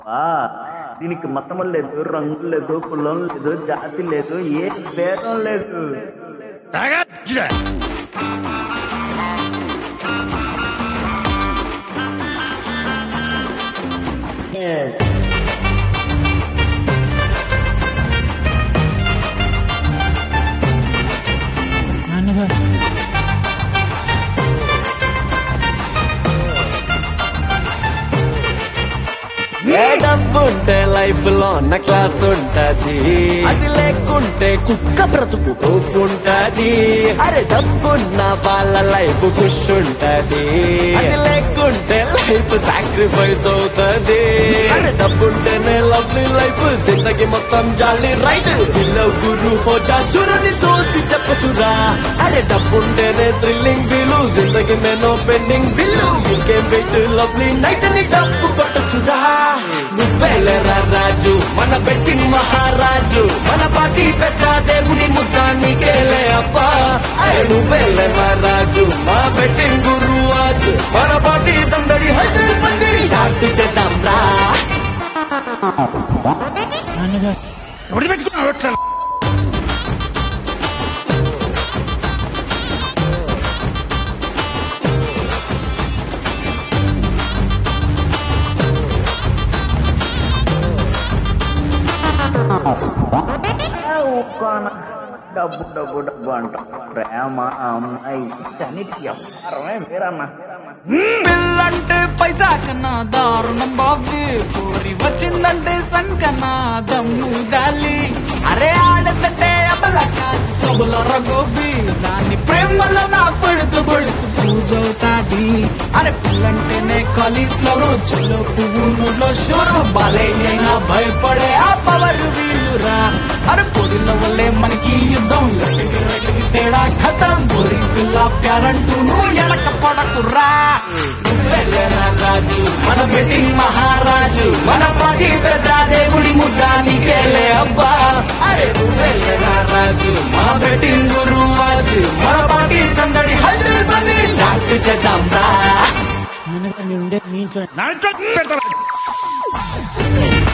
ఆ, దీనికి మతం లేదు రంగు లేదు కులం లేదు జాతి లేదు ఏ భేదం లేదు ఏ డబ్బుంటే లైఫ్ లో ఉన్న క్లాస్ ఉంటది అది లేకుంటే కుక్క బ్రతుకు ప్రూఫ్ ఉంటది అరే డబ్బున్న వాళ్ళ లైఫ్ ఖుష్ ఉంటది అది లేకుంటే లైఫ్ సాక్రిఫైస్ అవుతది అరే డబ్బుంటేనే లవ్లీ లైఫ్ జిందగీ మొత్తం జాలి రైట్ చిల్ల గురు హోజా సురుని సోది చెప్పచురా అరే డబ్బుంటేనే థ్రిల్లింగ్ వీలు జిందగీ మేనో పెండింగ్ బిల్లు ఇంకేం వెయిట్ లవ్లీ నైట్ ని డబ్బు కొట్టచురా నువ్వేలరా రాజు మన బెట్టింగ్ మహారాజు మన పార్టీ పెద్ద దేవుని ముఖానికేలే అబ్బా అరే నువ్వేలరా రాజు మా బెట్టింగ్ గురువాజు మన పార్టీ సందడి హల్చల్ పందిరి స్టార్ట్ చేద్దాం రా ఆ, ఊరుకోన. డబ్బు డబ్బు డబ్బు అంట ప్రేమ అమ్మాయి అన్నిటికీ వ్యవహారమే వేరన్నా పిల్లంటే పైసా కన్నా దారుణం బాబు కోరి వచ్చిందంటే సంకనా దమ్ము గాలి అరే ఆడదంటే అబల కాదు కబుల రగోబి దాన్ని ప్రేమలో నా పడుతూ పడుతూ పూజవుతాది అరే పిల్లంటేనే కాలీఫ్లవర్ చెల్లో పువ్వు నోట్లో షోరు బాలయ్యైనా భయపడే ఆ పవర్ వీలురా అరే పొడిల వల్లే మనకి యుద్ధం లెక్కకి రెక్కకి తేడా ఖతం బోరి పిల్ల ప్యారంటూ నువ్వు వెనక పడకురా నువ్వేలరా రాజు మన బెట్టింగ్ మహారాజు మన పార్టీ పెద్ద దేవుడి ముఖానికేలే అబ్బా అరే నువ్వేలరా రాజు మా బెట్టింగ్ గురువాజు మన పార్టీ సందడి హల్చల్ పందిరి స్టార్ట్ చేద్దాం రా నాన్న, నేను ఉండేది మీ ఇంట్లో